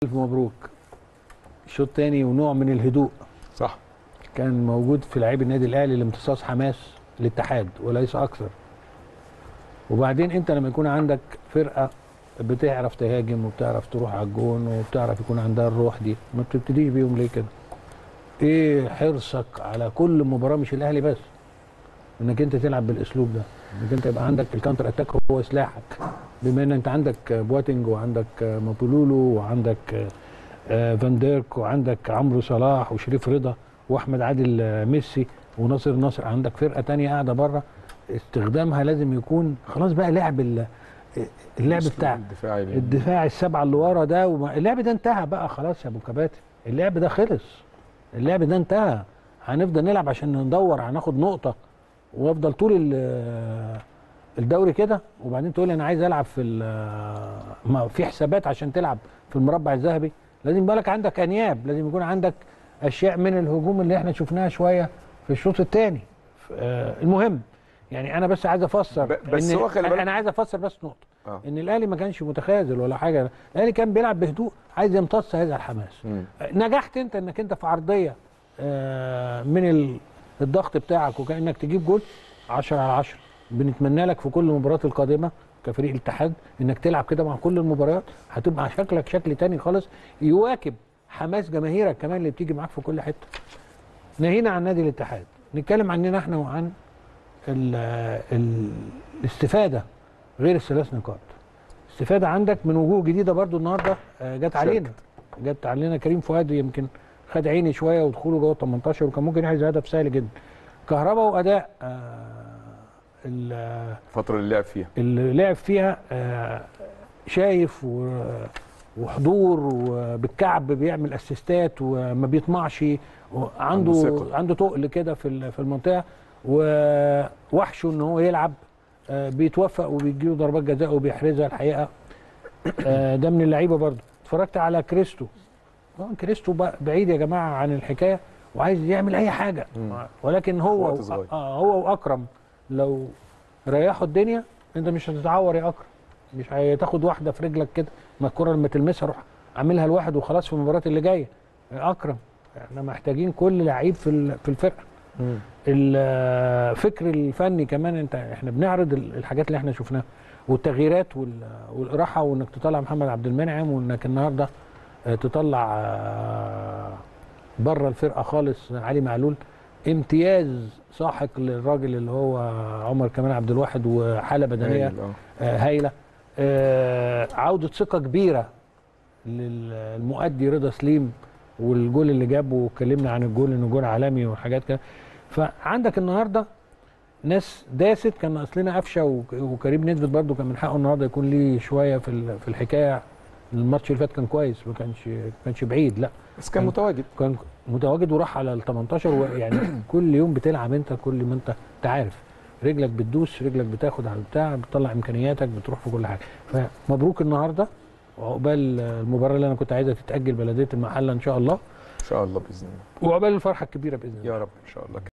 الف مبروك شوط تاني ونوع من الهدوء صح كان موجود في لعيب النادي الاهلي لامتصاص حماس الاتحاد وليس اكثر وبعدين انت لما يكون عندك فرقه بتعرف تهاجم وبتعرف تروح على الجون وبتعرف يكون عندها الروح دي ما بتبتديش بيهم ليه كده ايه حرصك على كل مباراه مش الاهلي بس انك انت تلعب بالاسلوب ده انك انت يبقى عندك الكاونتر اتاك هو سلاحك بما ان انت عندك بواتنج وعندك مابولولو وعندك آه، فان ديرك وعندك عمرو صلاح وشريف رضا واحمد عادل آه، ميسي وناصر ناصر عندك فرقه تانية قاعده بره استخدامها لازم يكون خلاص بقى لعب ال- اللعب بتاع الدفاعي الدفاع السبعه اللي ورا ده وما اللعب ده انتهى بقى خلاص يا ابو كباتن اللعب ده خلص اللعب ده انتهى هنفضل نلعب عشان ندور هناخد نقطه وافضل طول ال- الدوري كده وبعدين تقول لي انا عايز العب في ال- ما في حسابات عشان تلعب في المربع الذهبي لازم يبقى لك عندك انياب لازم يكون عندك اشياء من الهجوم اللي احنا شفناها شويه في الشوط الثاني المهم يعني انا بس عايز افسر ب- بس إن هو خلي أنا- بالك- انا عايز افسر بس نقطه آه. ان الاهلي ما كانش متخاذل ولا حاجه الاهلي كان بيلعب بهدوء عايز يمتص هذا الحماس مم. نجحت انت انك انت في عرضيه آه، من ال- الضغط بتاعك وكانك تجيب جول 10 على 10 بنتمنى لك في كل المباريات القادمه كفريق الاتحاد انك تلعب كده مع كل المباريات هتبقى شكلك شكل تاني خالص يواكب حماس جماهيرك كمان اللي بتيجي معاك في كل حته ناهينا عن نادي الاتحاد نتكلم عننا احنا وعن ال ال الاستفاده غير الثلاث نقاط استفاده عندك من وجوه جديده برضو النهارده آه، جت علينا جت علينا كريم فؤاد يمكن خد عيني شويه ودخوله جوه ال 18 وكان ممكن يحرز هدف سهل جدا كهرباء واداء آه، ال- الفتره اللي لعب فيها اللي لعب فيها آه، شايف و- وحضور وبالكعب بيعمل اسيستات وما بيطمعش عنده عنده ثقة. عنده تقل كده في ال- في المنطقه ووحشه ان هو يلعب آه، بيتوفق وبيجيله ضربات جزاء وبيحرزها الحقيقه آه، ده من اللعيبه برضه اتفرجت على كريستو طبعا كريستو بقى بعيد يا جماعه عن الحكايه وعايز يعمل اي حاجه مم. ولكن هو وقت صغير. آه هو واكرم لو ريحوا الدنيا انت مش هتتعور يا اكرم مش هتاخد واحده في رجلك كده ما الكره لما تلمسها روح عاملها لواحد وخلاص في المباراه اللي جايه يا اكرم احنا محتاجين كل لعيب في ال- في الفرقه الفكر الفني كمان انت احنا بنعرض ال- الحاجات اللي احنا شفناها والتغييرات وال- والاراحه وانك تطلع محمد عبد المنعم وانك النهارده آه، تطلع آه، بره الفرقه خالص علي معلول امتياز ساحق للراجل اللي هو عمر كمال عبد الواحد وحاله بدنيه هايل، آه. آه، هايله آه، عوده ثقه كبيره للمؤدي رضا سليم والجول اللي جابه واتكلمنا عن الجول انه جول عالمي وحاجات كده فعندك النهارده ناس داست كان ناقص لنا قفشه وك- وكريم نثبت برده كان من حقه النهارده يكون ليه شويه في ال- في الحكايه الماتش اللي فات كان كويس ما كانش ما كانش بعيد لا بس كان متواجد كان متواجد وراح على ال 18 ويعني كل يوم بتلعب انت كل ما انت انت عارف رجلك بتدوس رجلك بتاخد على البتاع بتطلع امكانياتك بتروح في كل حاجه فمبروك النهارده وعقبال المباراه اللي انا كنت عايزها تتاجل بلديه المحله ان شاء الله ان شاء الله باذن الله وعقبال الفرحه الكبيره باذن الله يا رب ان شاء الله